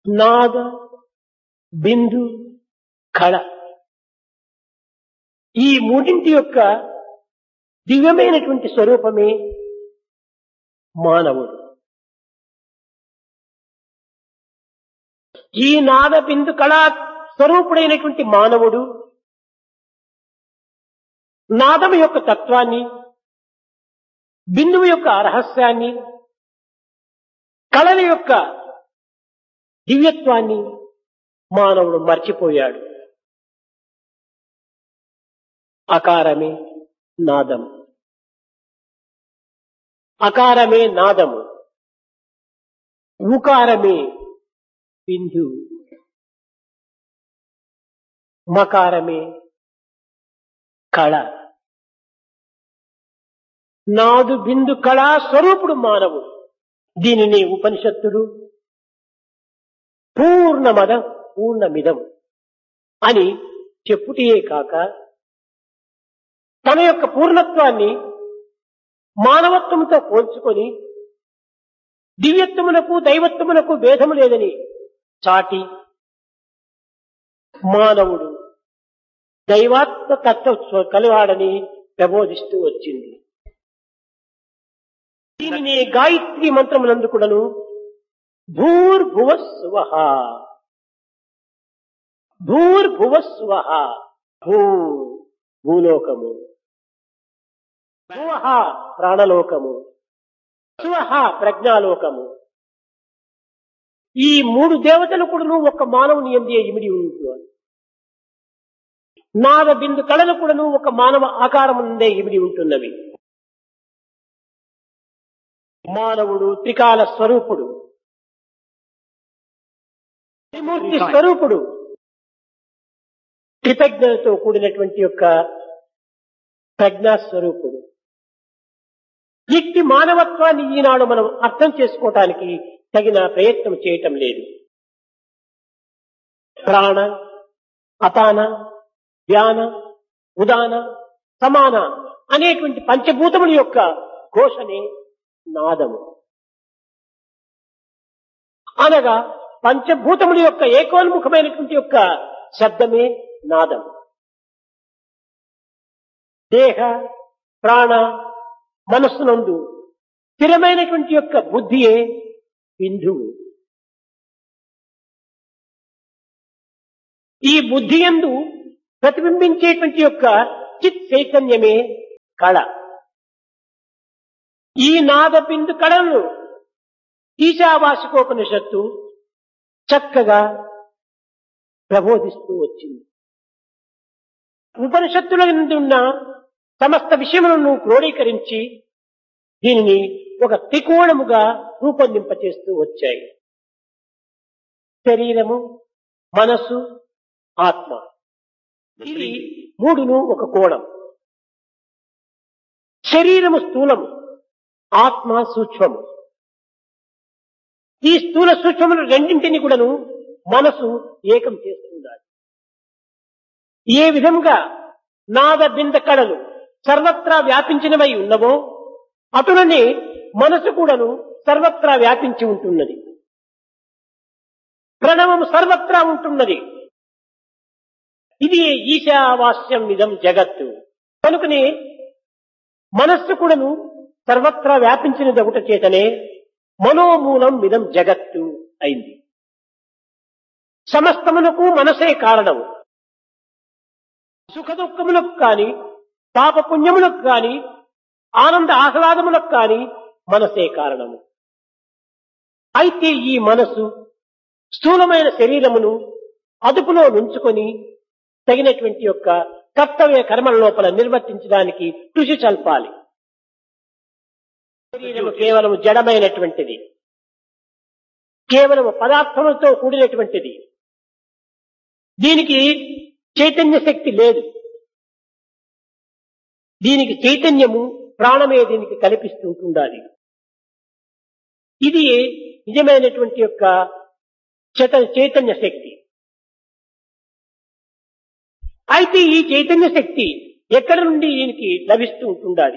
నాద బిందు కళ ఈ మూడింటి యొక్క దివ్యమైనటువంటి స్వరూపమే మానవుడు ఈ నాద బిందు కళా స్వరూపుడైనటువంటి మానవుడు నాదము యొక్క తత్వాన్ని బిందువు యొక్క రహస్యాన్ని కళల యొక్క దివ్యత్వాన్ని మానవుడు మర్చిపోయాడు అకారమే నాదము అకారమే నాదము ఉకారమే బిందు మకారమే కళ నాదు బిందు కళా స్వరూపుడు మానవుడు దీనిని ఉపనిషత్తుడు పూర్ణమద పూర్ణమిదం అని చెప్పుటయే కాక తన యొక్క పూర్ణత్వాన్ని మానవత్వంతో పోల్చుకొని దివ్యత్వమునకు దైవత్వమునకు భేదము లేదని చాటి మానవుడు దైవాత్మ తత్వ కలవాడని ప్రబోధిస్తూ వచ్చింది దీనిని గాయత్రి మంత్రములందు కూడాను భూర్భువ స్వ భూర్భువ స్వ భూ భూలోకము భువ ప్రాణలోకము స్వ ప్రజ్ఞాలోకము ఈ మూడు దేవతలు కూడాను ఒక మానవుని ఎందే ఇమిడి ఉంటుంది నాద బిందు కళలు కూడాను ఒక మానవ ఆకారం ఉందే ఇమిడి ఉంటున్నవి మానవుడు త్రికాల స్వరూపుడు త్రిమూర్తి స్వరూపుడు కృతజ్ఞతతో కూడినటువంటి యొక్క ప్రజ్ఞాస్వరూపుడు ఇట్టి మానవత్వాన్ని ఈనాడు మనం అర్థం చేసుకోవటానికి తగిన ప్రయత్నం చేయటం లేదు ప్రాణ అపాన ధ్యాన ఉదాన సమాన అనేటువంటి పంచభూతముల యొక్క ఘోషనే నాదము అనగా పంచభూతముల యొక్క ఏకోన్ముఖమైనటువంటి యొక్క శబ్దమే నాదం దేహ ప్రాణ మనస్సునందు స్థిరమైనటువంటి యొక్క బుద్ధియే బిందువు ఈ బుద్ధి ఎందు ప్రతిబింబించేటువంటి యొక్క చిత్ చైతన్యమే కళ ఈ నాద బిందు కళను ఈశావాసికోపనిషత్తు చక్కగా ప్రబోధిస్తూ వచ్చింది ఉపనిషత్తుల ఉన్న సమస్త విషయములను క్రోడీకరించి దీనిని ఒక త్రికోణముగా రూపొందింపచేస్తూ వచ్చాయి శరీరము మనస్సు ఆత్మ ఇది మూడును ఒక కోణం శరీరము స్థూలము ఆత్మ సూక్ష్మము ఈ స్థూల సూక్ష్మములు రెండింటిని కూడాను మనసు ఏకం చేస్తున్నారు ఏ విధంగా నాద బింద కళలు సర్వత్రా వ్యాపించినవై ఉన్నవో అటులనే మనసు కూడాను సర్వత్రా వ్యాపించి ఉంటున్నది ప్రణవము సర్వత్రా ఉంటున్నది ఇది ఈశావాస్యం ఇదం జగత్తు కనుకనే మనస్సు కూడాను సర్వత్రా వ్యాపించినది ఒకట చేతనే మనోమూలం ఇదం జగత్తు అయింది సమస్తమునకు మనసే కారణము సుఖ దుఃఖములకు కాని పాప పుణ్యములకు కాని ఆనంద ఆహ్లాదములకు కాని మనసే కారణము అయితే ఈ మనసు స్థూలమైన శరీరమును అదుపులో నుంచుకొని తగినటువంటి యొక్క కర్తవ్య కర్మల లోపల నిర్వర్తించడానికి కృషి చల్పాలి శరీరము కేవలం జడమైనటువంటిది కేవలం పదార్థములతో కూడినటువంటిది దీనికి చైతన్య శక్తి లేదు దీనికి చైతన్యము ప్రాణమే దీనికి కల్పిస్తూ ఉండాలి ఇది నిజమైనటువంటి యొక్క చట- చైతన్య శక్తి అయితే ఈ చైతన్య శక్తి ఎక్కడి నుండి ఈయనకి లభిస్తూ ఉంటుండాలి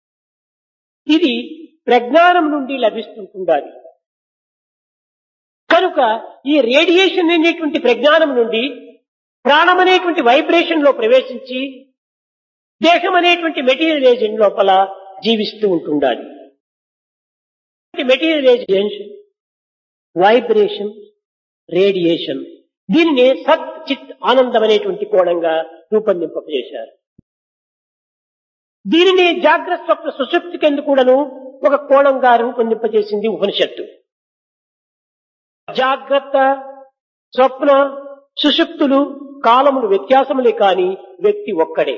ఇది ప్రజ్ఞానం నుండి లభిస్తుంటుండాలి కనుక ఈ రేడియేషన్ అనేటువంటి ప్రజ్ఞానం నుండి ప్రాణం అనేటువంటి వైబ్రేషన్ లో ప్రవేశించి దేహం అనేటువంటి మెటీరియల్ ఏజెంట్ లోపల జీవిస్తూ ఉంటుండాలి మెటీరియల్ ఏజెంట్ వైబ్రేషన్ రేడియేషన్ దీనిని సత్ చిత్ ఆనందం అనేటువంటి కోణంగా రూపొందింపజేశారు దీనిని జాగ్రత్త స్వప్న సుశక్తి కింద కూడాను ఒక కోణంగా రూపొందింపజేసింది ఉపనిషత్తు జాగ్రత్త స్వప్న సుషుప్తులు కాలములు వ్యత్యాసములే కాని వ్యక్తి ఒక్కడే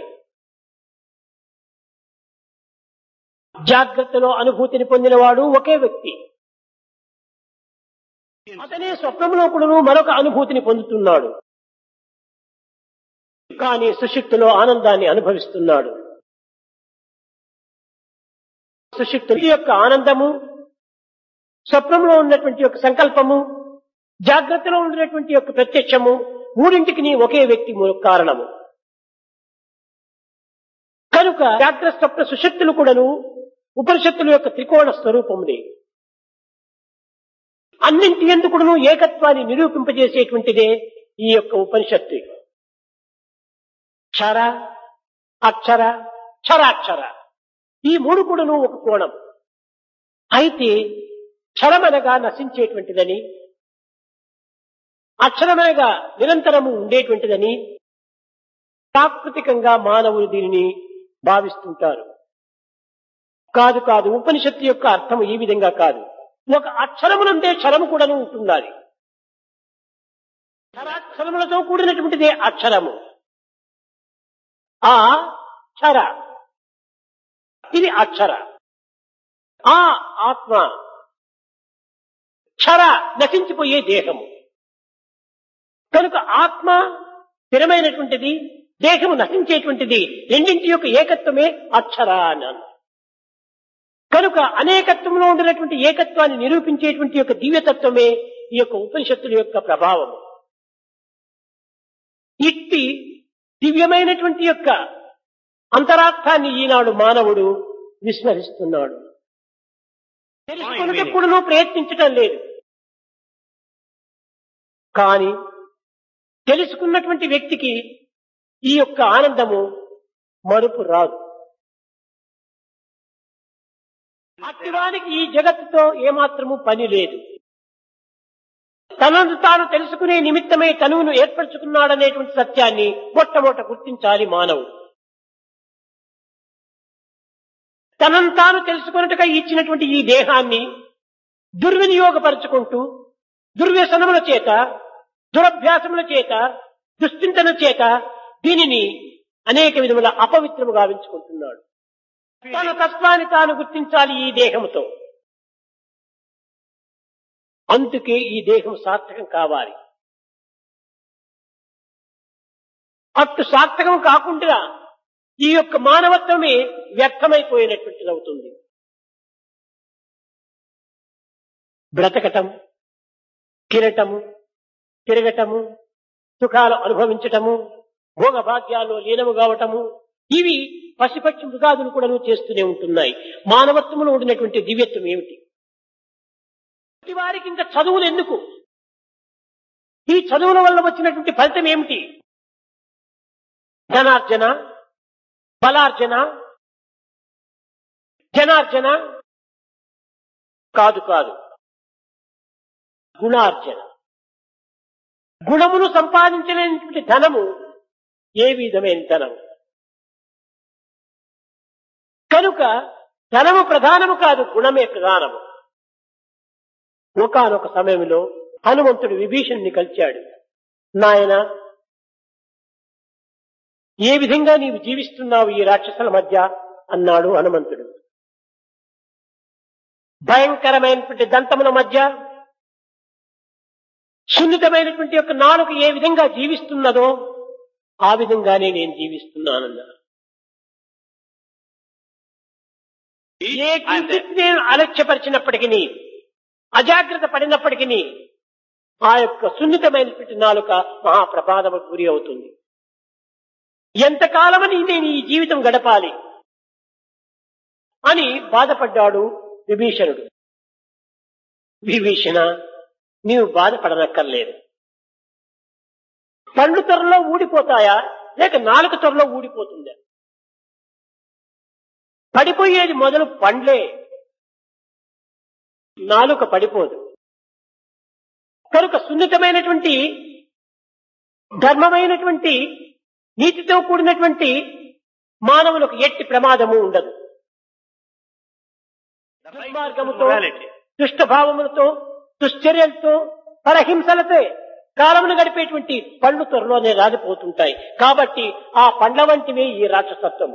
జాగ్రత్తలో అనుభూతిని పొందినవాడు ఒకే వ్యక్తి అతనే స్వప్నంలో కూడా మరొక అనుభూతిని పొందుతున్నాడు కానీ సుషుప్తిలో ఆనందాన్ని అనుభవిస్తున్నాడు సుషుప్తి యొక్క ఆనందము స్వప్నంలో ఉన్నటువంటి యొక్క సంకల్పము జాగ్రత్తలో ఉన్నటువంటి యొక్క ప్రత్యక్షము మూడింటికి నీ ఒకే వ్యక్తి మూల కారణము కనుక జాగ్రత్త స్వప్న సుశక్తులు కూడాను ఉపనిషత్తుల యొక్క త్రికోణ స్వరూపములే అన్నింటి ఎందుకును ఏకత్వాన్ని నిరూపింపజేసేటువంటిదే ఈ యొక్క ఉపనిషత్తు క్షర అక్షర క్షరాక్షర ఈ మూడు కూడాను ఒక కోణం అయితే క్షరమనగా నశించేటువంటిదని అక్షరమనగా నిరంతరము ఉండేటువంటిదని ప్రాకృతికంగా మానవులు దీనిని భావిస్తుంటారు కాదు కాదు ఉపనిషత్తు యొక్క అర్థం ఈ విధంగా కాదు ఒక అక్షరమునందే క్షరము కూడాను ఉంటుండాలి క్షరాక్షరములతో కూడినటువంటిదే అక్షరము ఆ క్షర ఇది అక్షర ఆ ఆత్మ క్షర నశించిపోయే దేహము కనుక ఆత్మ స్థిరమైనటువంటిది దేహము నశించేటువంటిది రెండింటి యొక్క ఏకత్వమే అక్షర అన్నాను కనుక అనేకత్వంలో ఉండినటువంటి ఏకత్వాన్ని నిరూపించేటువంటి యొక్క దివ్యతత్వమే ఈ యొక్క ఉపనిషత్తుల యొక్క ప్రభావం ఇట్టి దివ్యమైనటువంటి యొక్క అంతరార్థాన్ని ఈనాడు మానవుడు విస్మరిస్తున్నాడు తెలుసుకునేటప్పుడు ప్రయత్నించటం లేదు కానీ తెలుసుకున్నటువంటి వ్యక్తికి ఈ యొక్క ఆనందము మరుపు రాదు అట్టివానికి ఈ జగత్తుతో ఏమాత్రము పని లేదు తనను తాను తెలుసుకునే నిమిత్తమై తనువును ఏర్పరచుకున్నాడనేటువంటి సత్యాన్ని మొట్టమొదట గుర్తించాలి మానవుడు తనను తాను తెలుసుకున్నట్టుగా ఇచ్చినటువంటి ఈ దేహాన్ని దుర్వినియోగపరుచుకుంటూ దుర్వ్యసనముల చేత దురభ్యాసముల చేత దుశ్చింతన చేత దీనిని అనేక విధముల అపవిత్రము గావించుకుంటున్నాడు తన తత్వాన్ని తాను గుర్తించాలి ఈ దేహముతో అందుకే ఈ దేహం సార్థకం కావాలి అటు సార్థకం కాకుండా ఈ యొక్క మానవత్వమే వ్యర్థమైపోయినటువంటిది అవుతుంది బ్రతకటం తినటము తిరగటము సుఖాలు అనుభవించటము భోగభాగ్యాల్లో లీనము కావటము ఇవి పశుపక్షి మృగాదులు కూడా చేస్తూనే ఉంటున్నాయి మానవత్వంలో ఉండినటువంటి దివ్యత్వం ఏమిటి వారికి ఇంకా చదువులు ఎందుకు ఈ చదువుల వల్ల వచ్చినటువంటి ఫలితం ఏమిటి ధనార్జన బలార్జన జనార్జన కాదు కాదు గుణార్జన గుణమును సంపాదించలేనటువంటి ధనము ఏ విధమైన ధనము కనుక ధనము ప్రధానము కాదు గుణమే ప్రధానము ఒకనొక సమయంలో హనుమంతుడు విభీషణ్ణి కలిచాడు నాయన ఏ విధంగా నీవు జీవిస్తున్నావు ఈ రాక్షసుల మధ్య అన్నాడు హనుమంతుడు భయంకరమైనటువంటి దంతముల మధ్య సున్నితమైనటువంటి యొక్క నాలుక ఏ విధంగా జీవిస్తున్నదో ఆ విధంగానే నేను జీవిస్తున్నానన్నాను ఏ కించిత్ నేను అలక్ష్యపరిచినప్పటికీ అజాగ్రత్త పడినప్పటికీ ఆ యొక్క సున్నితమైనటువంటి నాలుక మహాప్రపాదముకు గురి అవుతుంది ఎంతకాలమని నేను ఈ జీవితం గడపాలి అని బాధపడ్డాడు విభీషణుడు విభీషణ నీవు బాధపడనక్కర్లేదు పండ్లు త్వరలో ఊడిపోతాయా లేక నాలుగు త్వరలో ఊడిపోతుందా పడిపోయేది మొదలు పండ్లే నాలుక పడిపోదు కనుక సున్నితమైనటువంటి ధర్మమైనటువంటి నీతితో కూడినటువంటి మానవులకు ఎట్టి ప్రమాదము ఉండదు దుర్మార్గముతో దుష్టభావములతో దుశ్చర్యలతో పరహింసలతో కాలమును గడిపేటువంటి పండ్లు త్వరలోనే రాలిపోతుంటాయి కాబట్టి ఆ పండ్ల వంటివే ఈ రాక్షసత్వము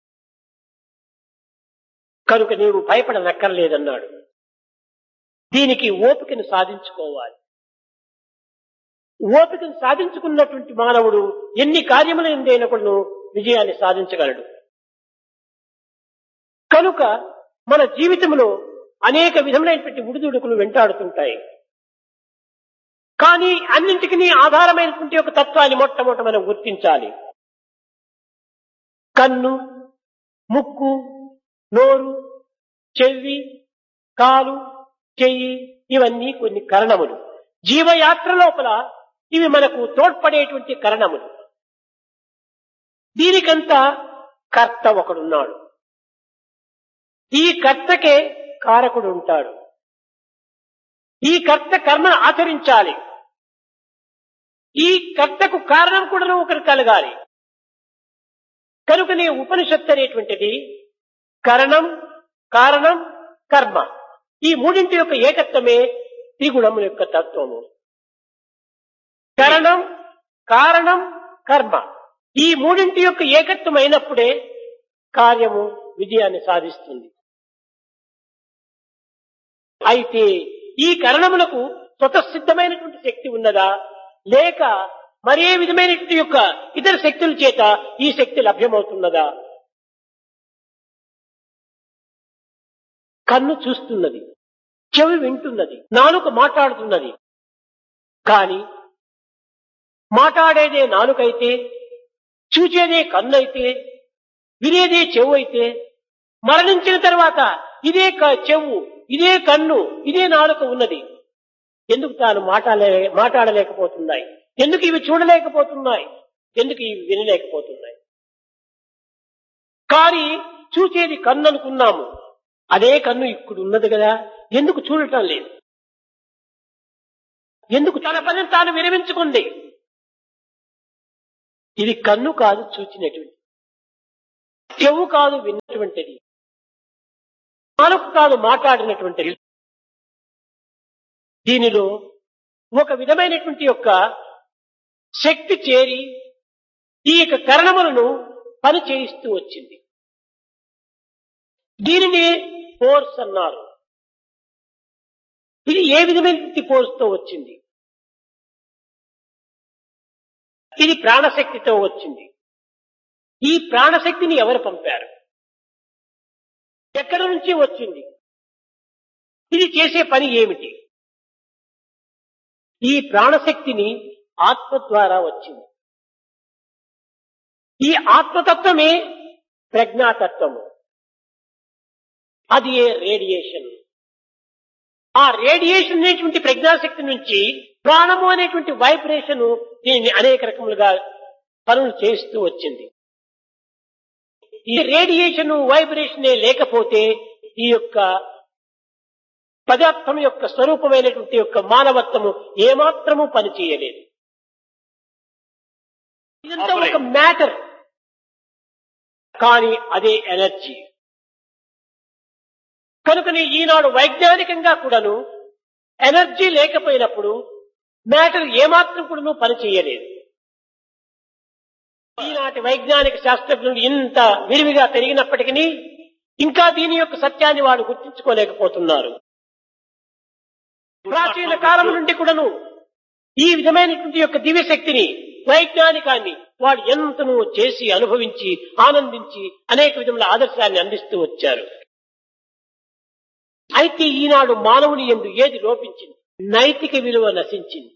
కనుక నీవు భయపడనక్కర్లేదన్నాడు దీనికి ఓపికను సాధించుకోవాలి ఓపికను సాధించుకున్నటువంటి మానవుడు ఎన్ని కార్యములు ఎందైనప్పుడు విజయాన్ని సాధించగలడు కనుక మన జీవితంలో అనేక విధములైనటువంటి ఉడిదుడుకులు వెంటాడుతుంటాయి కానీ అన్నింటికి ఆధారమైనటువంటి ఒక తత్వాన్ని మొట్టమొదట మనం గుర్తించాలి కన్ను ముక్కు నోరు చెవి కాలు చెయ్యి ఇవన్నీ కొన్ని కరణములు జీవయాత్ర లోపల ఇవి మనకు తోడ్పడేటువంటి కరణములు దీనికంతా కర్త ఒకడున్నాడు ఈ కర్తకే కారకుడు ఉంటాడు ఈ కర్త కర్మ ఆచరించాలి ఈ కర్తకు కారణం కూడా ఒకరు కలగాలి కనుకనే ఉపనిషత్తు అనేటువంటిది కరణం కారణం కర్మ ఈ మూడింటి యొక్క ఏకత్వమే త్రిగుణము యొక్క తత్వము కరణం కారణం కర్మ ఈ మూడింటి యొక్క ఏకత్వం అయినప్పుడే కార్యము విజయాన్ని సాధిస్తుంది అయితే ఈ కరణములకు స్వతసిద్ధమైనటువంటి శక్తి ఉన్నదా లేక మరే విధమైనటువంటి యొక్క ఇతర శక్తుల చేత ఈ శక్తి లభ్యమవుతున్నదా కన్ను చూస్తున్నది చెవి వింటున్నది నాలుక మాట్లాడుతున్నది కాని మాట్లాడేదే నాలుకైతే చూచేదే కన్ను అయితే వినేదే చెవు అయితే మరణించిన తర్వాత ఇదే క- చెవు ఇదే కన్ను ఇదే నాలుక ఉన్నది ఎందుకు తాను మాట్లాడలే మాట్లాడలేకపోతున్నాయి ఎందుకు ఇవి చూడలేకపోతున్నాయి ఎందుకు ఇవి వినలేకపోతున్నాయి కానీ చూచేది కన్ను అనుకున్నాము అదే కన్ను ఇప్పుడు ఉన్నది కదా ఎందుకు చూడటం లేదు ఎందుకు తన పనిని తాను విరమించుకుంది ఇది కన్ను కాదు చూచినటువంటి చెవు కాదు విన్నటువంటిది నాలుగు కాదు మాట్లాడినటువంటిది దీనిలో ఒక విధమైనటువంటి యొక్క శక్తి చేరి ఈ యొక్క కరణములను పని చేయిస్తూ వచ్చింది దీనిని ఫోర్స్ అన్నారు ఇది ఏ విధమైనటువంటి ఫోర్స్ తో వచ్చింది ఇది ప్రాణశక్తితో వచ్చింది ఈ ప్రాణశక్తిని ఎవరు పంపారు ఎక్కడి నుంచి వచ్చింది ఇది చేసే పని ఏమిటి ఈ ప్రాణశక్తిని ఆత్మ ద్వారా వచ్చింది ఈ ఆత్మతత్వమే ప్రజ్ఞాతత్వము అది ఏ రేడియేషన్ ఆ రేడియేషన్ అనేటువంటి ప్రజ్ఞాశక్తి నుంచి ప్రాణము అనేటువంటి వైబ్రేషన్ దీనిని అనేక రకములుగా పనులు చేస్తూ వచ్చింది ఈ రేడియేషన్ వైబ్రేషనే లేకపోతే ఈ యొక్క పదార్థం యొక్క స్వరూపమైనటువంటి యొక్క మానవత్వము ఏమాత్రము పనిచేయలేదు ఇదంతా ఒక మ్యాటర్ కానీ అదే ఎనర్జీ కనుకని ఈనాడు వైజ్ఞానికంగా కూడాను ఎనర్జీ లేకపోయినప్పుడు మ్యాటర్ ఏమాత్రం కూడాను పనిచేయలేదు ఈనాటి వైజ్ఞానిక శాస్త్రజ్ఞులు ఇంత విరివిగా పెరిగినప్పటికీ ఇంకా దీని యొక్క సత్యాన్ని వాడు గుర్తించుకోలేకపోతున్నారు ప్రాచీన కాలం నుండి కూడాను ఈ విధమైనటువంటి యొక్క దివ్య శక్తిని వైజ్ఞానికాన్ని వాడు ఎంతనో చేసి అనుభవించి ఆనందించి అనేక విధముల ఆదర్శాన్ని అందిస్తూ వచ్చారు అయితే ఈనాడు మానవుని ఎందు ఏది లోపించింది నైతిక విలువ నశించింది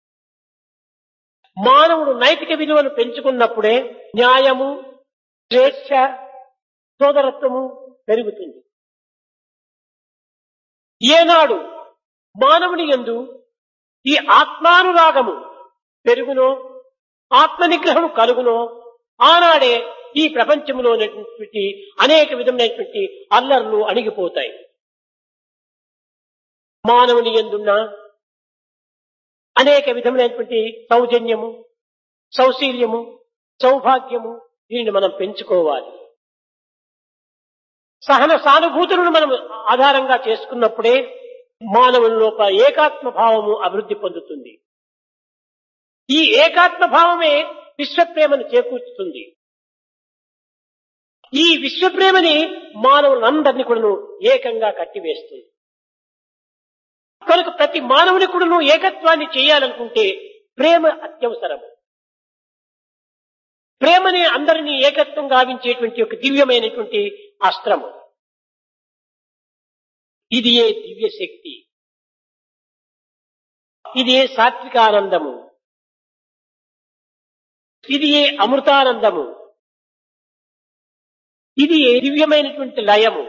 మానవుడు నైతిక విలువను పెంచుకున్నప్పుడే న్యాయము స్వేచ్ఛ సోదరత్వము పెరుగుతుంది ఏనాడు మానవుని ఎందు ఈ ఆత్మానురాగము పెరుగునో ఆత్మ నిగ్రహం కలుగునో ఆనాడే ఈ ప్రపంచంలో ఉన్నటువంటి అనేక విధమైనటువంటి అల్లర్లు అణిగిపోతాయి మానవుని ఎందున్న అనేక విధములైనటువంటి సౌజన్యము సౌశీల్యము సౌభాగ్యము దీనిని మనం పెంచుకోవాలి సహన సానుభూతులను మనం ఆధారంగా చేసుకున్నప్పుడే మానవుని లోపల ఏకాత్మ భావము అభివృద్ధి పొందుతుంది ఈ ఏకాత్మ భావమే విశ్వప్రేమను చేకూర్చుతుంది ఈ విశ్వప్రేమని మానవులందరినీ కూడాను ఏకంగా కట్టివేస్తుంది కనుక ప్రతి మానవుని కూడాను ఏకత్వాన్ని చేయాలనుకుంటే ప్రేమ అత్యవసరం ప్రేమని అందరినీ ఏకత్వం గావించేటువంటి ఒక దివ్యమైనటువంటి అస్త్రము ఇది ఏ దివ్య శక్తి ఇది ఏ సాత్వికానందము ఇది ఏ అమృతానందము ఇది ఏ దివ్యమైనటువంటి లయము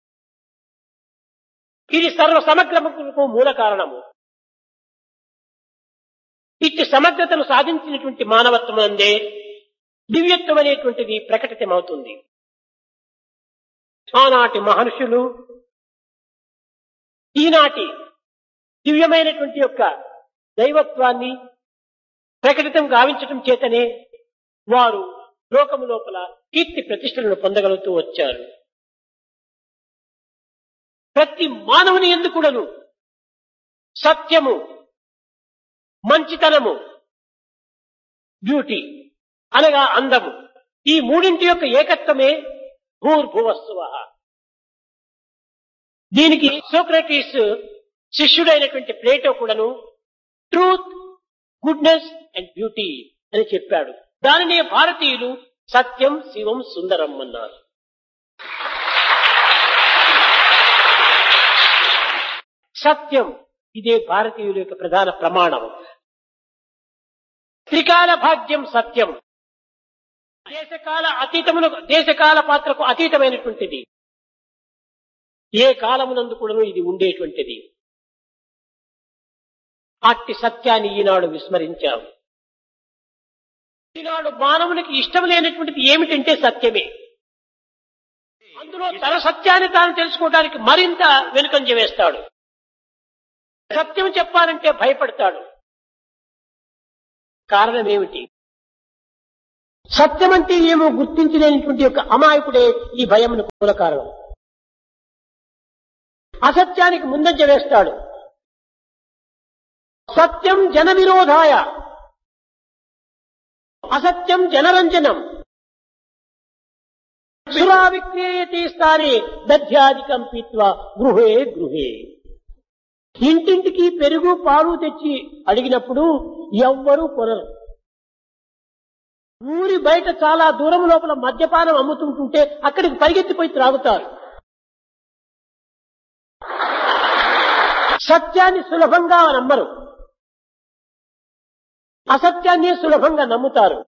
ఇది సర్వ సమగ్రముకు మూల కారణము ఇట్టి సమగ్రతను సాధించినటువంటి మానవత్వం అందే దివ్యత్వం అనేటువంటిది ప్రకటితమవుతుంది ఆనాటి మహర్షులు ఈనాటి దివ్యమైనటువంటి యొక్క దైవత్వాన్ని ప్రకటితం గావించటం చేతనే వారు లోకము లోపల కీర్తి ప్రతిష్టలను పొందగలుగుతూ వచ్చారు ప్రతి మానవుని ఎందుకుడను సత్యము మంచితనము బ్యూటీ అనగా అందము ఈ మూడింటి యొక్క ఏకత్వమే భూర్భువస్సువ దీనికి సోక్రటీస్ శిష్యుడైనటువంటి ప్లేటో కూడాను ట్రూత్ గుడ్నెస్ అండ్ బ్యూటీ అని చెప్పాడు దానినే భారతీయులు సత్యం శివం సుందరం అన్నారు సత్యం ఇదే భారతీయుల యొక్క ప్రధాన ప్రమాణం త్రికాల భాగ్యం సత్యం దేశకాల అతీతమునకు దేశకాల పాత్రకు అతీతమైనటువంటిది ఏ కాలమునందు కూడాను ఇది ఉండేటువంటిది అట్టి సత్యాన్ని ఈనాడు విస్మరించాం ఈనాడు మానవునికి ఇష్టం లేనటువంటిది ఏమిటంటే సత్యమే అందులో తన సత్యాన్ని తాను తెలుసుకోవడానికి మరింత వెనుకంజ వేస్తాడు సత్యం చెప్పాలంటే భయపడతాడు కారణం ఏమిటి సత్యం అంటే ఏమో గుర్తించలేనటువంటి యొక్క అమాయకుడే ఈ భయమును మూల కారణం అసత్యానికి ముందంజ వేస్తాడు సత్యం జన విరోధాయ అసత్యం జనరంజనం సురా విక్రియతే స్థానే దధ్యాధికం పీత్వా గృహే గృహే ఇంటింటికి పెరుగు పాలు తెచ్చి అడిగినప్పుడు ఎవ్వరూ కొనరు ఊరి బయట చాలా దూరం లోపల మద్యపానం అమ్ముతుంటుంటే అక్కడికి పరిగెత్తిపోయి త్రాగుతారు సత్యాన్ని సులభంగా నమ్మరు అసత్యాన్ని సులభంగా నమ్ముతారు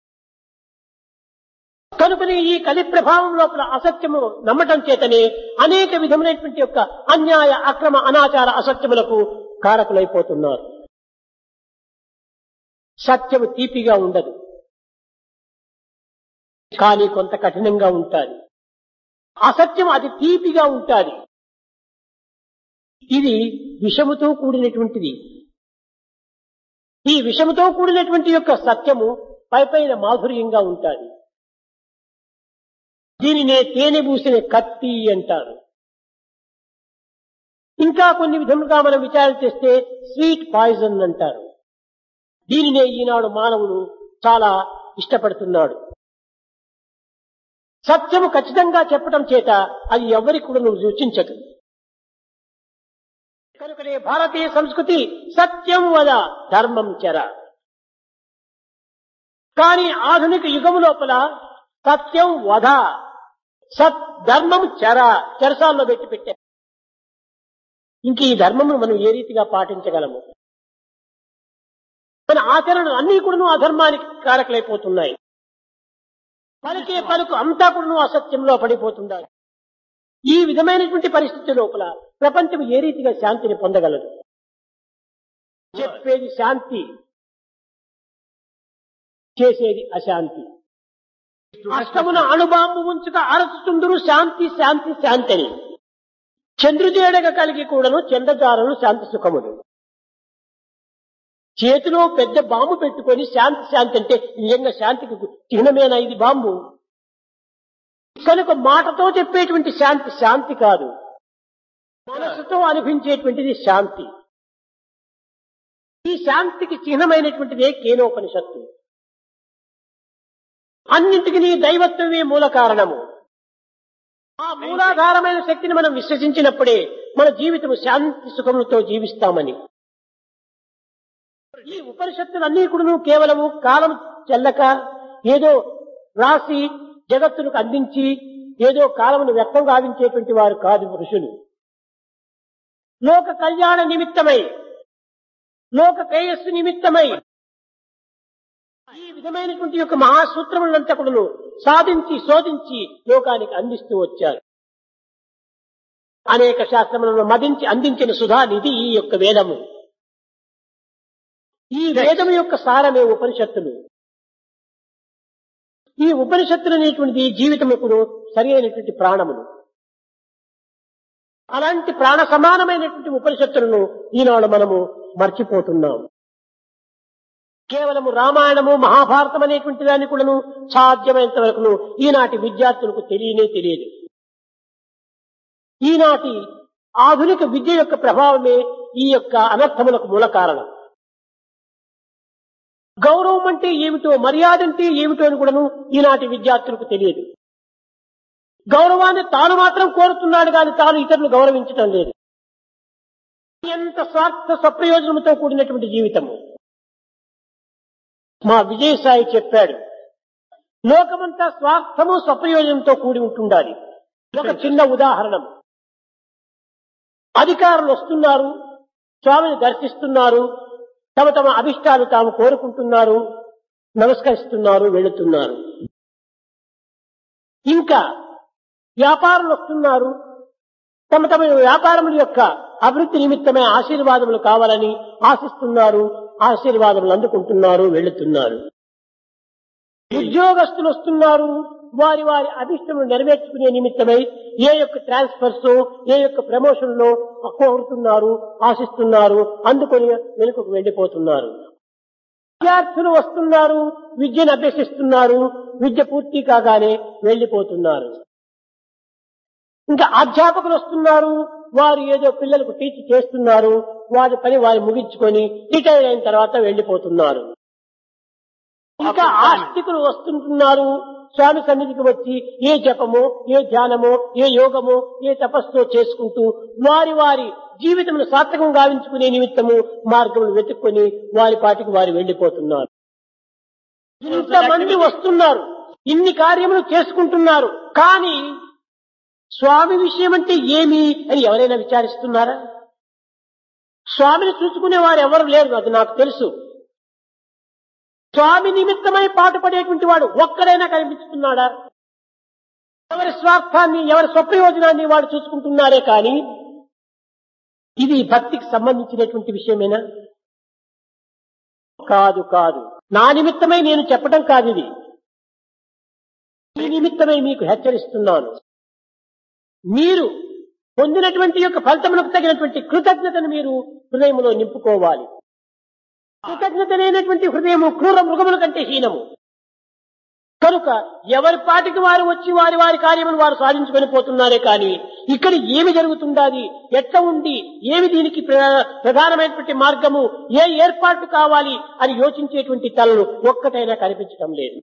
కనుకనే ఈ కలి ప్రభావం లోపల అసత్యము నమ్మటం చేతనే అనేక విధములైనటువంటి యొక్క అన్యాయ అక్రమ అనాచార అసత్యములకు కారకులైపోతున్నారు సత్యము తీపిగా ఉండదు కానీ కొంత కఠినంగా ఉంటాది అసత్యం అది తీపిగా ఉంటాది ఇది విషముతో కూడినటువంటిది ఈ విషముతో కూడినటువంటి యొక్క సత్యము పైపైన మాధుర్యంగా ఉంటాది దీనినే తేనె పూసిన కత్తి అంటారు ఇంకా కొన్ని విధములుగా మనం విచారణ చేస్తే స్వీట్ పాయిజన్ అంటారు దీనినే ఈనాడు మానవుడు చాలా ఇష్టపడుతున్నాడు సత్యము ఖచ్చితంగా చెప్పడం చేత అది ఎవరికి కూడా నువ్వు రుచించదు కనుకనే భారతీయ సంస్కృతి సత్యం వద ధర్మం చెర కానీ ఆధునిక యుగము లోపల సత్యం వధ సత్ ధర్మం చెర చెరసాల్లో పెట్టి పెట్టారు ఇంక ఈ ధర్మమును మనం ఏ రీతిగా పాటించగలము మన ఆచరణలు అన్ని కూడా అధర్మానికి కారకులైపోతున్నాయి పలికే పలుకు అంతా కూడా అసత్యంలో పడిపోతున్నారు ఈ విధమైనటువంటి పరిస్థితి లోపల ప్రపంచం ఏ రీతిగా శాంతిని పొందగలదు చెప్పేది శాంతి చేసేది అశాంతి అష్టమున అణుబాంబు ఉంచుక అరచుతుందరు శాంతి శాంతి శాంతి అని చంద్రుదేడగ కలిగి కూడాను చంద్రదారులు శాంతి సుఖములు చేతిలో పెద్ద బాంబు పెట్టుకొని శాంతి శాంతి అంటే నిజంగా శాంతికి చిహ్నమేనా ఇది బాంబు కనుక మాటతో చెప్పేటువంటి శాంతి శాంతి కాదు మనసుతో అనిపించేటువంటిది శాంతి ఈ శాంతికి చిహ్నమైనటువంటిదే కేనోపనిషత్తు అన్నింటికి నీ దైవత్వమే మూల కారణము ఆ మూలాధారమైన శక్తిని మనం విశ్వసించినప్పుడే మన జీవితం శాంతి సుఖములతో జీవిస్తామని ఈ ఉపనిషత్తులన్నీ కూడా కేవలము కాలం చెల్లక ఏదో రాసి జగత్తులకు అందించి ఏదో కాలమును వ్యక్తం గావించేటువంటి వారు కాదు ఋషులు లోక కళ్యాణ నిమిత్తమై లోక శ్రేయస్సు నిమిత్తమై ఈ విధమైనటువంటి యొక్క మహాసూత్రములంతా కూడా సాధించి శోధించి లోకానికి అందిస్తూ వచ్చారు అనేక శాస్త్రములను మదించి అందించిన సుధా నిధి ఈ యొక్క వేదము ఈ వేదము యొక్క సారమే ఉపనిషత్తులు ఈ ఉపనిషత్తులు అనేటువంటిది జీవితముకు సరి అయినటువంటి ప్రాణములు అలాంటి ప్రాణ సమానమైనటువంటి ఉపనిషత్తులను ఈనాడు మనము మర్చిపోతున్నాం కేవలము రామాయణము మహాభారతం అనేటువంటి దాన్ని కూడాను సాధ్యమైనంత వరకు ఈనాటి విద్యార్థులకు తెలియనే తెలియదు ఈనాటి ఆధునిక విద్య యొక్క ప్రభావమే ఈ యొక్క అనర్థములకు మూల కారణం గౌరవం అంటే ఏమిటో మర్యాద అంటే ఏమిటో అని కూడాను ఈనాటి విద్యార్థులకు తెలియదు గౌరవాన్ని తాను మాత్రం కోరుతున్నాడు కానీ తాను ఇతరులు గౌరవించటం లేదు ఎంత స్వార్థ సప్రయోజనంతో కూడినటువంటి జీవితము మా విజయసాయి చెప్పాడు లోకమంతా స్వార్థము స్వప్రయోజనంతో కూడి ఉంటుండాలి ఒక చిన్న ఉదాహరణ అధికారులు వస్తున్నారు స్వామిని దర్శిస్తున్నారు తమ తమ అభిష్టాలు తాము కోరుకుంటున్నారు నమస్కరిస్తున్నారు వెళుతున్నారు ఇంకా వ్యాపారులు వస్తున్నారు తమ తమ వ్యాపారముల యొక్క అభివృద్ధి నిమిత్తమే ఆశీర్వాదములు కావాలని ఆశిస్తున్నారు ఆశీర్వాదములు అందుకుంటున్నారు వెళుతున్నారు ఉద్యోగస్తులు వస్తున్నారు వారి వారి అభిష్టములు నెరవేర్చుకునే నిమిత్తమై ఏ యొక్క ట్రాన్స్ఫర్స్ ఏ యొక్క ప్రమోషన్ లో కోరుతున్నారు ఆశిస్తున్నారు అందుకొని వెనుకకు వెళ్లిపోతున్నారు విద్యార్థులు వస్తున్నారు విద్యను అభ్యసిస్తున్నారు విద్య పూర్తి కాగానే వెళ్లిపోతున్నారు ఇంకా అధ్యాపకులు వస్తున్నారు వారు ఏదో పిల్లలకు టీచ్ చేస్తున్నారు వారి పని వారు ముగించుకొని రిటైర్ అయిన తర్వాత వెళ్లిపోతున్నారు ఇంకా ఆస్తికులు వస్తుంటున్నారు స్వామి సన్నిధికి వచ్చి ఏ జపమో ఏ ధ్యానమో ఏ యోగమో ఏ తపస్సో చేసుకుంటూ వారి వారి జీవితమును సార్థకం గావించుకునే నిమిత్తము మార్గములు వెతుక్కొని వారి పాటికి వారు వెళ్లిపోతున్నారు ఇంతమంది వస్తున్నారు ఇన్ని కార్యములు చేసుకుంటున్నారు కానీ స్వామి విషయం అంటే ఏమి అని ఎవరైనా విచారిస్తున్నారా స్వామిని చూసుకునే వారు ఎవరు లేరు అది నాకు తెలుసు స్వామి నిమిత్తమై పాటుపడేటువంటి వాడు ఒక్కడైనా కనిపిస్తున్నాడా ఎవరి స్వార్థాన్ని ఎవరి స్వప్రయోజనాన్ని వాడు చూసుకుంటున్నారే కానీ ఇది భక్తికి సంబంధించినటువంటి విషయమేనా కాదు కాదు నా నిమిత్తమై నేను చెప్పడం కాదు ఇది ఈ నిమిత్తమై మీకు హెచ్చరిస్తున్నాను మీరు పొందినటువంటి యొక్క ఫలితములకు తగినటువంటి కృతజ్ఞతను మీరు హృదయంలో నింపుకోవాలి కృతజ్ఞత లేనటువంటి హృదయము క్రూర మృగముల కంటే హీనము కనుక ఎవరి పాటికి వారు వచ్చి వారి వారి కార్యములు వారు సాధించుకొని పోతున్నారే కానీ ఇక్కడ ఏమి జరుగుతుండాలి ఎట్లా ఉండి ఏమి దీనికి ప్ర- ప్రధానమైనటువంటి మార్గము ఏ ఏర్పాటు కావాలి అని యోచించేటువంటి తలలు ఒక్కటైనా కనిపించడం లేదు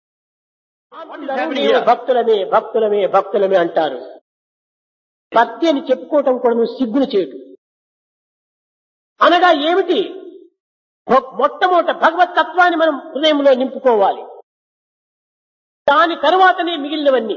అందరూ భక్తులమే భక్తులమే భక్తులమే అంటారు భక్తి అని చెప్పుకోవటం కూడా సిగ్గులు చేయటం అనగా ఏమిటి మొ- మొట్టమొదట భగవత్ తత్వాన్ని మనం హృదయంలో నింపుకోవాలి దాని తరువాతనే మిగిలినవన్నీ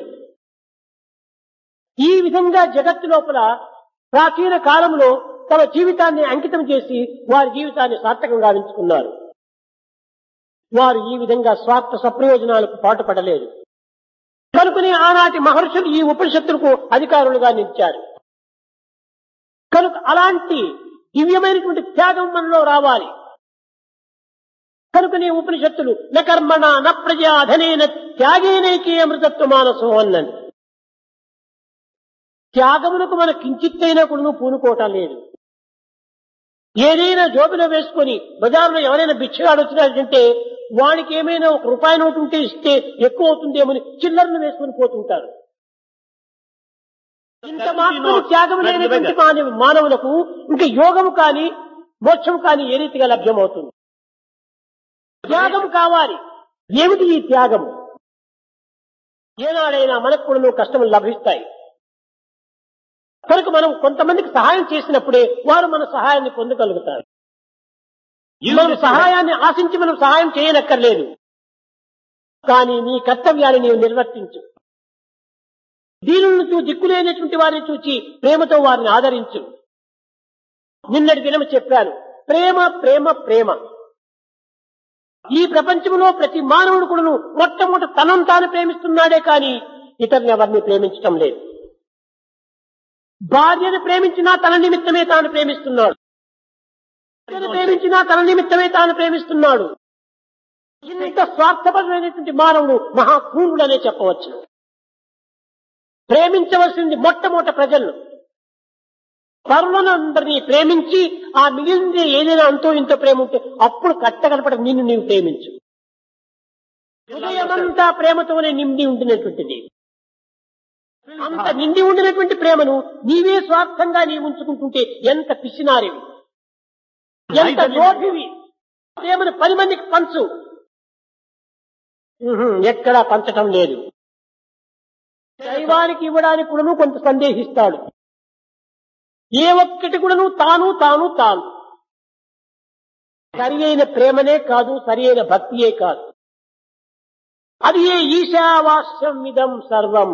ఈ విధంగా జగత్తు లోపల ప్రాచీన కాలంలో తమ జీవితాన్ని అంకితం చేసి వారి జీవితాన్ని సార్థకం గావించుకున్నారు వారు ఈ విధంగా స్వార్థ సప్రయోజనాలకు పాటుపడలేదు కనుకనే ఆనాటి మహర్షులు ఈ ఉపనిషత్తులకు అధికారులుగా నిలిచారు కనుక అలాంటి దివ్యమైనటువంటి త్యాగం మనలో రావాలి కనుకనే ఉపనిషత్తులు న కర్మణ న ప్రజా ధనేన త్యాగేనైకే అమృతత్వ మానసం అన్నది త్యాగములకు మన కించిత్తైనా కూడా పూనుకోవటం లేదు ఏదైనా జోబిలో వేసుకొని బజార్లో ఎవరైనా భిక్షగాడు వచ్చినాడంటే వాడికి ఏమైనా ఒక రూపాయి నోటు ఉంటే ఇస్తే ఎక్కువ అవుతుందేమని చిల్లరను వేసుకొని పోతుంటారు ఇంత మాత్రం త్యాగం లేనటువంటి మానవ- మానవులకు ఇంకా యోగము కానీ మోక్షం కానీ ఏ రీతిగా లభ్యమవుతుంది త్యాగం కావాలి ఏమిటి ఈ త్యాగం ఏనాడైనా మనకు కూడా కష్టములు లభిస్తాయి కనుక మనం కొంతమందికి సహాయం చేసినప్పుడే వారు మన సహాయాన్ని పొందగలుగుతారు మనం సహాయాన్ని ఆశించి మనం సహాయం చేయనక్కర్లేదు కానీ నీ కర్తవ్యాన్ని నీవు నిర్వర్తించు దీనులను చూ దిక్కులేనటువంటి వారిని చూచి ప్రేమతో వారిని ఆదరించు నిన్నటి దినం చెప్పాను ప్రేమ ప్రేమ ప్రేమ ఈ ప్రపంచంలో ప్రతి మానవుడు కూడా మొట్టమొదటి తనను తాను ప్రేమిస్తున్నాడే కానీ ఇతరుని ఎవరిని ప్రేమించటం లేదు భార్యను ప్రేమించినా తన నిమిత్తమే తాను ప్రేమిస్తున్నాడు భర్తను ప్రేమించినా తన నిమిత్తమే తాను ప్రేమిస్తున్నాడు ఇంత స్వార్థపరమైనటువంటి మానవుడు మహాక్రూరుడనే చెప్పవచ్చు ప్రేమించవలసింది మొట్టమొదట ప్రజలను పరులందరినీ ప్రేమించి ఆ మిగిలిన ఏదైనా అంతో ఇంతో ప్రేమ ఉంటే అప్పుడు కట్టగలపడ నిన్ను నీవు ప్రేమించు హృదయమంతా ప్రేమతోనే నిండి ఉండినటువంటిది అంత నిండి ఉండినటువంటి ప్రేమను నీవే స్వార్థంగా నీవు ఉంచుకుంటుంటే ఎంత పిసినారివి ఎంత లోభివి ప్రేమను పది మందికి పంచు ఉహుం, ఎక్కడా పంచటం లేదు దైవానికి ఇవ్వడానికి కూడాను కొంత సందేహిస్తాడు ఏ ఒక్కటి కూడాను తాను తాను తాను సరి అయిన ప్రేమనే కాదు సరి అయిన భక్తియే కాదు అది ఏ ఈశావాస్యం ఇదం సర్వం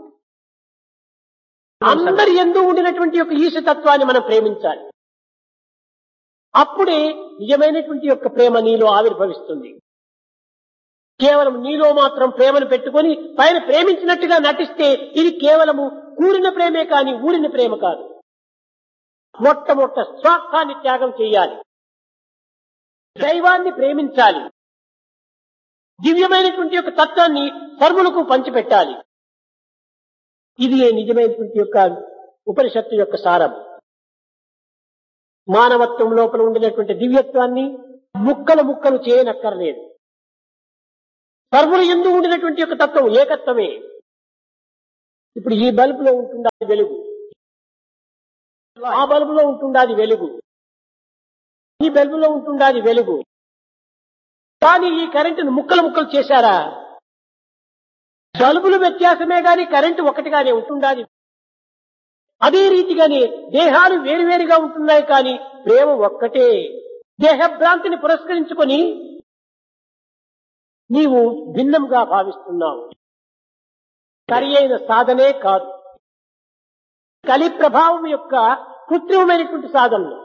అందరి ఎందు ఉండినటువంటి యొక్క ఈశతత్వాన్ని మనం ప్రేమించాలి అప్పుడే నిజమైనటువంటి యొక్క ప్రేమ నీలో ఆవిర్భవిస్తుంది కేవలం నీలో మాత్రం ప్రేమను పెట్టుకొని పైన ప్రేమించినట్టుగా నటిస్తే ఇది కేవలము కూరిన ప్రేమే కాని ఊరిన ప్రేమ కాదు మొట్టమొదట స్వార్థాన్ని త్యాగం చేయాలి దైవాన్ని ప్రేమించాలి దివ్యమైనటువంటి యొక్క తత్వాన్ని సర్వులకు పంచిపెట్టాలి ఇది నిజమైనటువంటి యొక్క ఉపనిషత్తు యొక్క సారం మానవత్వం లోపల ఉండినటువంటి దివ్యత్వాన్ని ముక్కలు ముక్కలు చేయనక్కర్లేదు సర్వులు ఎందు ఉండినటువంటి యొక్క తత్వం ఏకత్వమే ఇప్పుడు ఈ బల్బులో ఉంటుండాది వెలుగు ఆ బల్బులో ఉంటుండాది వెలుగు ఈ బల్బులో ఉంటుండాది వెలుగు కానీ ఈ కరెంటును ముక్కలు ముక్కలు చేశారా బల్బులు వ్యత్యాసమే గాని కరెంటు ఒకటిగానే ఉంటుండాలి అదే రీతిగానే దేహాలు వేరువేరుగా ఉంటున్నాయి కానీ ప్రేమ ఒక్కటే దేహభ్రాంతిని పురస్కరించుకొని నీవు భిన్నంగా భావిస్తున్నావు సరి అయిన సాధనే కాదు కలి ప్రభావం యొక్క కృత్రిమమైనటువంటి సాధనలు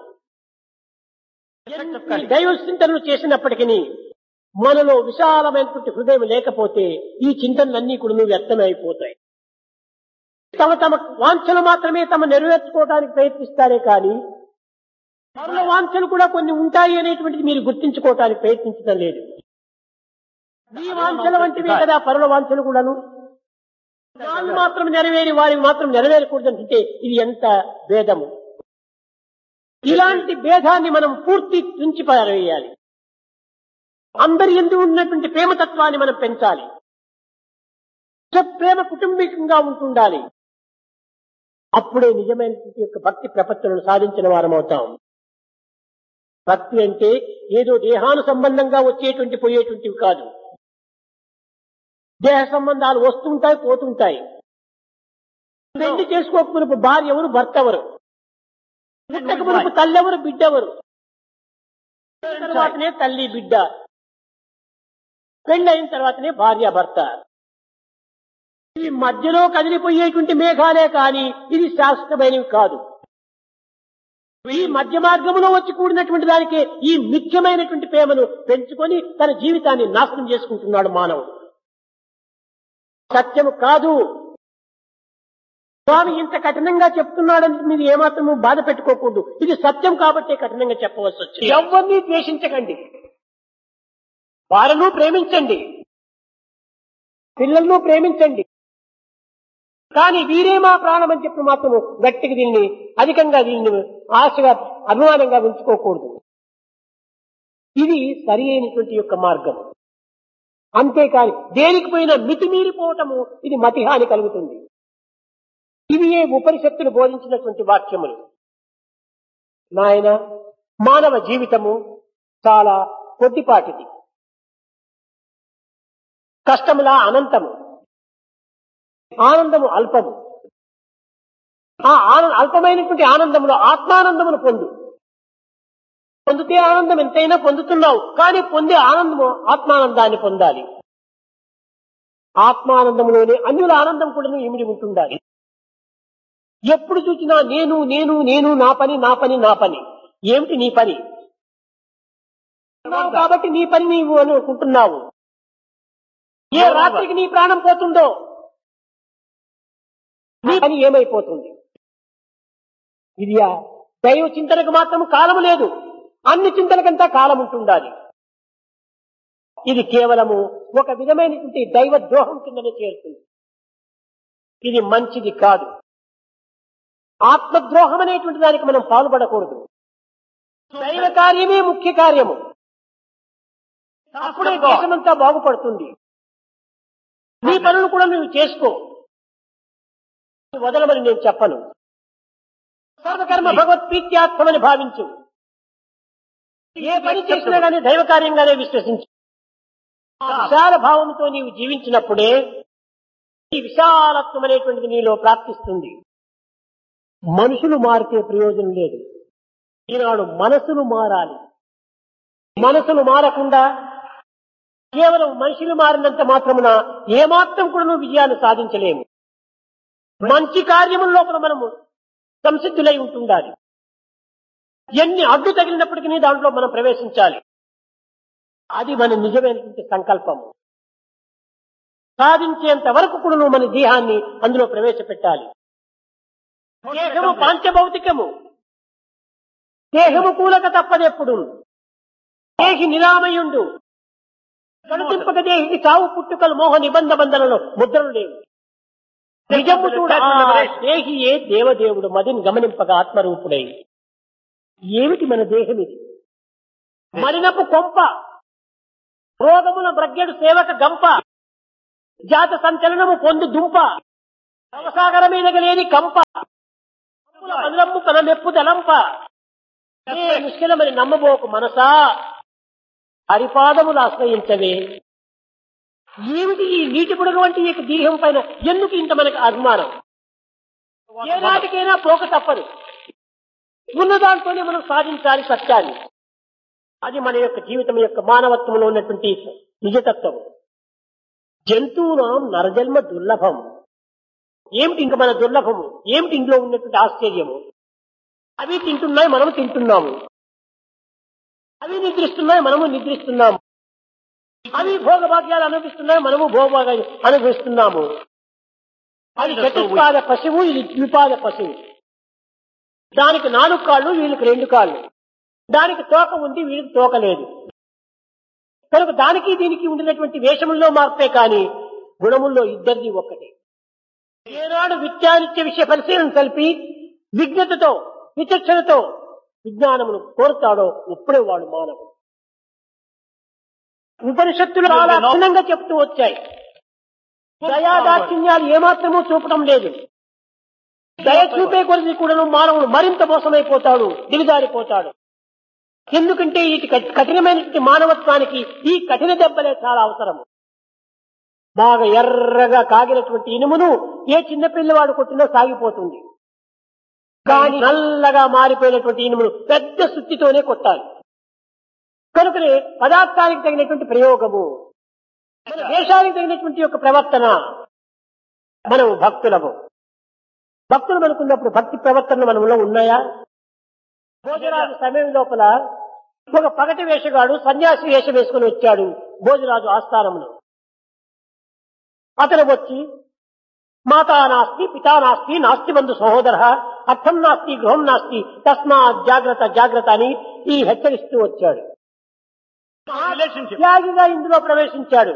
ఎన్ని దైవ చింతనలు చేసినప్పటికీ మనలో విశాలమైనటువంటి హృదయం లేకపోతే ఈ చింతనలన్నీ కూడా నువ్వు వ్యర్థమైపోతాయి తమ తమ వాంఛలు మాత్రమే తమ నెరవేర్చుకోవడానికి ప్రయత్నిస్తారే కానీ మరల వాంఛలు కూడా కొన్ని ఉంటాయి అనేటువంటిది మీరు గుర్తించుకోవటానికి ప్రయత్నించడం లేదు ఈ వాంఛల వంటివే కదా పరుల వాంఛలు కూడాను వాళ్ళు మాత్రం నెరవేరి వారివి మాత్రం నెరవేరకూడదంటే ఇది ఎంత భేదము ఇలాంటి భేదాన్ని మనం పూర్తి తుంచి పారవేయాలి అందరి ఎందు ఉన్నటువంటి ప్రేమతత్వాన్ని మనం పెంచాలి ప్రేమ కుటుంబికంగా ఉంటుండాలి అప్పుడే నిజమైనటువంటి యొక్క భక్తి ప్రపత్తులను సాధించిన వారం అవుతాం భక్తి అంటే ఏదో దేహాను సంబంధంగా వచ్చేటువంటి పోయేటువంటివి కాదు దేహ సంబంధాలు వస్తుంటాయి పోతుంటాయి పెళ్లి చేసుకోకపోయినప్పుడు భార్య ఎవరు భర్త ఎవరు పుట్టకపోయినప్పుడు తల్లెవరు బిడ్డెవరు తర్వాతనే తల్లి బిడ్డ పెళ్లి అయిన తర్వాతనే భార్య భర్త ఈ మధ్యలో కదిలిపోయేటువంటి మేఘాలే కాని ఇది శాశ్వతమైనవి కాదు ఈ మధ్య మార్గంలో వచ్చి కూడినటువంటి దానికి ఈ ముఖ్యమైనటువంటి ప్రేమను పెంచుకొని తన జీవితాన్ని నాశనం చేసుకుంటున్నాడు మానవుడు సత్యము కాదు స్వామి ఇంత కఠినంగా చెప్తున్నాడని మీరు ఏమాత్రము బాధ పెట్టుకోకూడదు ఇది సత్యం కాబట్టే కఠినంగా చెప్పవలసి వచ్చింది ఎవరిని ద్వేషించకండి వారను ప్రేమించండి పిల్లలను ప్రేమించండి కానీ వీరే మా ప్రాణం అని చెప్పి మాత్రము గట్టిగా దీన్ని అధికంగా దీన్ని ఆశగా అభిమానంగా ఉంచుకోకూడదు ఇది సరి అయినటువంటి యొక్క మార్గం అంతేకాని దేనికి పోయినా మితిమీరిపోవటము ఇది మతిహాని కలుగుతుంది ఇవి ఏ ఉపనిషత్తులు బోధించినటువంటి వాక్యములు నాయన మానవ జీవితము చాలా కొద్దిపాటిది కష్టముల అనంతము ఆనందము అల్పము ఆ ఆనంద అల్పమైనటువంటి ఆనందములో ఆత్మానందమును పొందు పొందితే ఆనందం ఎంతైనా పొందుతున్నావు కానీ పొందే ఆనందము ఆత్మానందాన్ని పొందాలి ఆత్మానందములోనే అన్యుల ఆనందం కూడా ఇమిడి ఉంటుండాలి ఎప్పుడు చూసినా నేను నేను నేను నా పని నా పని నా పని ఏమిటి నీ పని ఉన్నావు కాబట్టి నీ పని నీవు అనుకుంటున్నావు ఏ రాత్రికి నీ ప్రాణం పోతుందో నీ పని ఏమైపోతుంది ఇది ఆ దైవ చింతనకు మాత్రం కాలము లేదు అన్ని చింతనకంతా కాలం ఉంటుండాలి ఇది కేవలము ఒక విధమైనటువంటి దైవ ద్రోహం కిందనే చేరుతుంది ఇది మంచిది కాదు ఆత్మద్రోహం అనేటువంటి దానికి మనం పాల్పడకూడదు దైవ కార్యమే ముఖ్య కార్యము అప్పుడే దేశమంతా బాగుపడుతుంది నీ పనులు కూడా నువ్వు చేసుకో వదలమని నేను చెప్పను సర్వకర్మ భగవత్ప్రీత్యాత్మని భావించు ఏ పని చేసినా గానీ దైవ కార్యంగానే విశ్వసించు విశాల భావంతో నీవు జీవించినప్పుడే ఈ విశాలత్వం అనేటువంటిది నీలో ప్రాప్తిస్తుంది మనుషులు మారితే ప్రయోజనం లేదు ఈనాడు మనసులు మారాలి మనసులు మారకుండా కేవలం మనుషులు మారినంత మాత్రమున ఏమాత్రం కూడా నువ్వు విజయాన్ని సాధించలేము మంచి కార్యముల లోపల మనము సంసిద్ధులై ఉంటుండాలి ఎన్ని అడ్డు తగిలినప్పటికీ దాంట్లో మనం ప్రవేశించాలి అది మన నిజమైనటువంటి సంకల్పము సాధించేంత వరకు కూడా నువ్వు మన దేహాన్ని అందులో ప్రవేశపెట్టాలి దేహము పాంచభౌతికము దేహము కూలక తప్పదెప్పుడు దేహి నిరామయుండు కడుతింపక దేహికి చావు పుట్టుకలు మోహ నిబంధ బంధనలు ముద్రలు లేవు నిజము చూడ ఆ దేహియే దేవదేవుడు మదిని గమనింపగా ఆత్మరూపుడై ఏమిటి మన దేహం ఇది మరినపు కొంప రోగముల బ్రగ్గెడు సేవక గంప జాత సంచలనము పొందు దుంప అవసాగర మీద లేని కంప పనులమ్ము కన మెప్పు దలంప ఏ ముష్కిలమని నమ్మబోకు మనసా హరిపాదములు ఆశ్రయించవే ఏమిటి ఈ నీటి బుడగ వంటి ఈ దేహం పైన ఎందుకు ఇంత మనకు అభిమానం ఏ నాటికైనా పోక తప్పదు ఉన్న దాంట్లోనే మనం సాధించాలి సత్యాన్ని అది మన యొక్క జీవితం యొక్క మానవత్వంలో ఉన్నటువంటి నిజతత్వం జంతువునాం నరజన్మ దుర్లభం ఏమిటి ఇంక మన దుర్లభము ఏమిటి ఇంట్లో ఉన్నటువంటి ఆశ్చర్యము అవి తింటున్నాయి మనము తింటున్నాము అవి నిద్రిస్తున్నాయి మనము నిద్రిస్తున్నాము అవి భోగభాగ్యాలు అనుభవిస్తున్నాయి మనము భోగభాగ్యాలు అనుభవిస్తున్నాము అది చతుష్పాద పశువు ఇది ద్విపాద పశువు దానికి నాలుగు కాళ్ళు వీళ్ళకి రెండు కాళ్ళు దానికి తోక ఉంది వీళ్ళకి తోక లేదు కనుక దానికి దీనికి ఉండినటువంటి వేషముల్లో మార్పే కాని గుణముల్లో ఇద్దరిది ఒక్కటే ఏనాడు విద్యానిత్య విషయ పరిశీలన కలిపి విజ్ఞతతో విచక్షణతో విజ్ఞానమును కోరుతాడో ఇప్పుడే వాడు మానవుడు ఉపనిషత్తులు చాలా భిన్నంగా చెప్తూ వచ్చాయి దయాదాక్షిణ్యాలు ఏమాత్రమూ చూపడం లేదు దయ చూపే కొద్ది కూడా మానవుడు మరింత మోసమైపోతాడు దిగజారిపోతాడు ఎందుకంటే ఈ కఠినమైనటువంటి మానవత్వానికి ఈ కఠిన దెబ్బలే చాలా అవసరము బాగా ఎర్రగా కాగినటువంటి ఇనుమును ఏ చిన్న పిల్లవాడు కొట్టినా సాగిపోతుంది కానీ నల్లగా మారిపోయినటువంటి ఇనుమును పెద్ద సుత్తితోనే కొట్టాలి కనుకనే పదార్థానికి తగినటువంటి ప్రయోగము మన దేశానికి తగినటువంటి యొక్క ప్రవర్తన మనం భక్తులము భక్తులు మనకున్నప్పుడు భక్తి ప్రవర్తనలు మనలో ఉన్నాయా భోజరాజు సమయం లోపల ఒక పగటి వేషగాడు సన్యాసి వేషం వేసుకుని వచ్చాడు భోజరాజు ఆస్థానంలో అతను వచ్చి మాతా నాస్తి పితా నాస్తి నాస్తి బంధు సహోదర అర్థం నాస్తి గృహం నాస్తి తస్మా జాగ్రత్త జాగ్రత్త అని ఈ హెచ్చరిస్తూ వచ్చాడు Relationship. త్యాగిగా ఇందులో ప్రవేశించాడు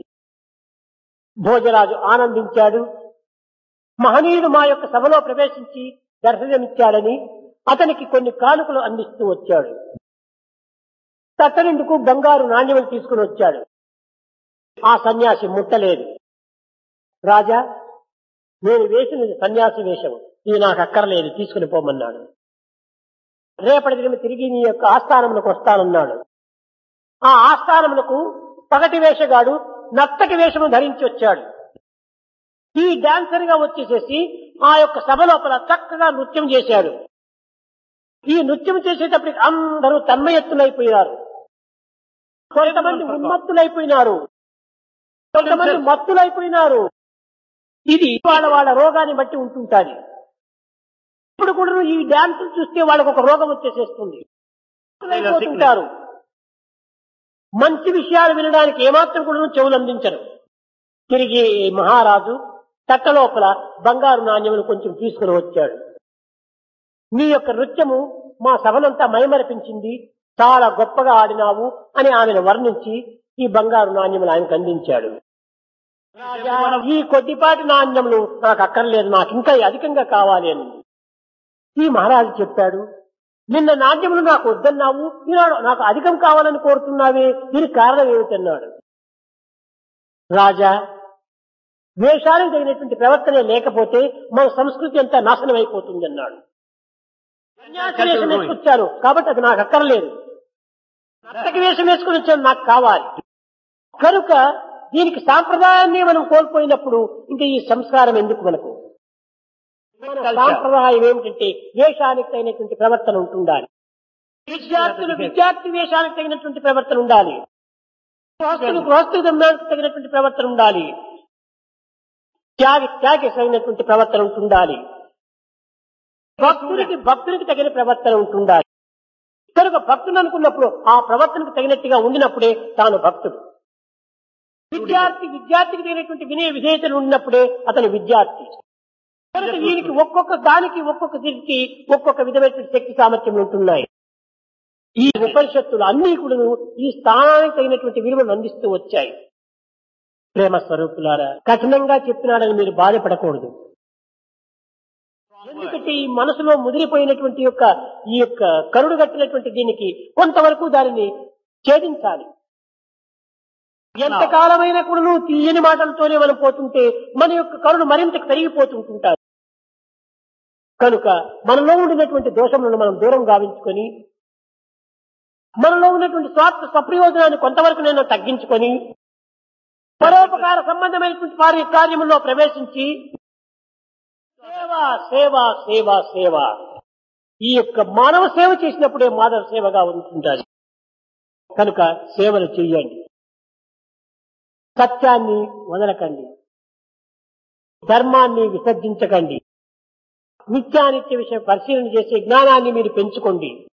భోజరాజు ఆనందించాడు మహనీయుడు మా యొక్క సభలో ప్రవేశించి దర్శనమిచ్చాడని అతనికి కొన్ని కానుకలు అందిస్తూ వచ్చాడు తట్టనిందుకు బంగారు నాణ్యములు తీసుకుని వచ్చాడు ఆ సన్యాసి ముట్టలేదు రాజా నేను వేసినది సన్యాసి వేషం ఇది నాకు అక్కర్లేదు తీసుకుని పోమన్నాడు రేపటి దినం తిరిగి నీ యొక్క ఆస్థానములకు వస్తానన్నాడు ఆ ఆస్థానములకు పగటి వేషగాడు నత్తటి వేషము ధరించి వచ్చాడు ఈ డాన్సర్ గా వచ్చేసేసి ఆ యొక్క సభ లోపల చక్కగా నృత్యం చేశాడు ఈ నృత్యం చేసేటప్పటికి అందరూ తన్మయత్తులైపోయారు కొంతమంది ఉన్మత్తులైపోయినారు కొంతమంది మత్తులైపోయినారు ఇది వాళ్ళ వాళ్ళ రోగాన్ని బట్టి ఉంటుంటాది ఇప్పుడు కూడా ఈ డాన్స్ చూస్తే వాళ్ళకు ఒక రోగం వచ్చేసేస్తుంది అయిపోతుంటారు మంచి విషయాలు వినడానికి ఏమాత్రం కూడా చెవులు అందించరు తిరిగి ఈ మహారాజు తట్ట లోపల బంగారు నాణ్యములు కొంచెం తీసుకుని వచ్చాడు నీ యొక్క నృత్యము మా సభనంతా మైమరపించింది చాలా గొప్పగా ఆడినావు అని ఆమెను వర్ణించి ఈ బంగారు నాణ్యములు ఆయనకు అందించాడు రాజా, ఈ కొద్దిపాటి నాణ్యములు నాకు అక్కర్లేదు నాకు ఇంకా అధికంగా కావాలి అని ఈ మహారాజు చెప్పాడు నిన్న నాట్యములు నాకు వద్దన్నావు ఈనాడు నాకు అధికం కావాలని కోరుతున్నావే దీనికి కారణం ఏమిటన్నాడు రాజా వేషాలకు తగినటువంటి ప్రవర్తన లేకపోతే మన సంస్కృతి అంతా నాశనం అయిపోతుంది అన్నాడు సన్యాసి వేషం వేసుకొచ్చాను కాబట్టి అది నాకు అక్కర్లేదు నర్తకి వేషం వేసుకుని వచ్చాను నాకు కావాలి కనుక దీనికి సాంప్రదాయాన్ని మనం కోల్పోయినప్పుడు ఇంకా ఈ సంస్కారం ఎందుకు మనకు మన సాంప్రదాయం ఏమిటంటే వేషానికి తగినటువంటి ప్రవర్తన ఉంటుండాలి విద్యార్థులు విద్యార్థి వేషానికి తగినటువంటి ప్రవర్తన ఉండాలి గృహస్థులు గృహస్థు ధర్మానికి తగినటువంటి ప్రవర్తన ఉండాలి త్యాగి త్యాగి తగినటువంటి ప్రవర్తన ఉంటుండాలి భక్తునికి భక్తునికి తగిన ప్రవర్తన ఉంటుండాలి కనుక భక్తుడు అనుకున్నప్పుడు ఆ ప్రవర్తనకు తగినట్టుగా ఉండినప్పుడే తాను భక్తుడు విద్యార్థి విద్యార్థికి తగినటువంటి వినయ విధేయతలు ఉన్నప్పుడే అతను విద్యార్థి కనుక వీనికి ఒక్కొక్క దానికి ఒక్కొక్క దీనికి ఒక్కొక్క విధమైనటువంటి శక్తి సామర్థ్యములు ఉంటున్నాయి ఈ ఉపనిషత్తులు అన్ని కూడా ఈ స్థానానికి తగినటువంటి విలువను అందిస్తూ వచ్చాయి ప్రేమ స్వరూపులారా కఠినంగా చెప్పినాడని మీరు బాధపడకూడదు ఎందుకంటే ఈ మనసులో ముదిరిపోయినటువంటి యొక్క ఈ యొక్క కరుడు కట్టినటువంటి దీనికి కొంతవరకు దానిని ఛేదించాలి ఎంతకాలమైన కూడా నువ్వు తీయని మాటలతోనే మనం పోతుంటే మన యొక్క కరుణ మరింత పెరిగిపోతుంటుంటారు కనుక మనలో ఉండినటువంటి దోషములను మనం దూరం గావించుకొని మనలో ఉన్నటువంటి స్వార్థ స్వప్రయోజనాన్ని కొంతవరకు నేను తగ్గించుకొని పరోపకార సంబంధమైనటువంటి కార్య కార్యములో ప్రవేశించి సేవ సేవ సేవ సేవ ఈ యొక్క మానవ సేవ చేసినప్పుడే మానవ సేవగా ఉంటుంటారు కనుక సేవలు చెయ్యండి సత్యాన్ని వదలకండి ధర్మాన్ని విసర్జించకండి నిత్యానిత్య విషయం పరిశీలన చేసే జ్ఞానాన్ని మీరు పెంచుకోండి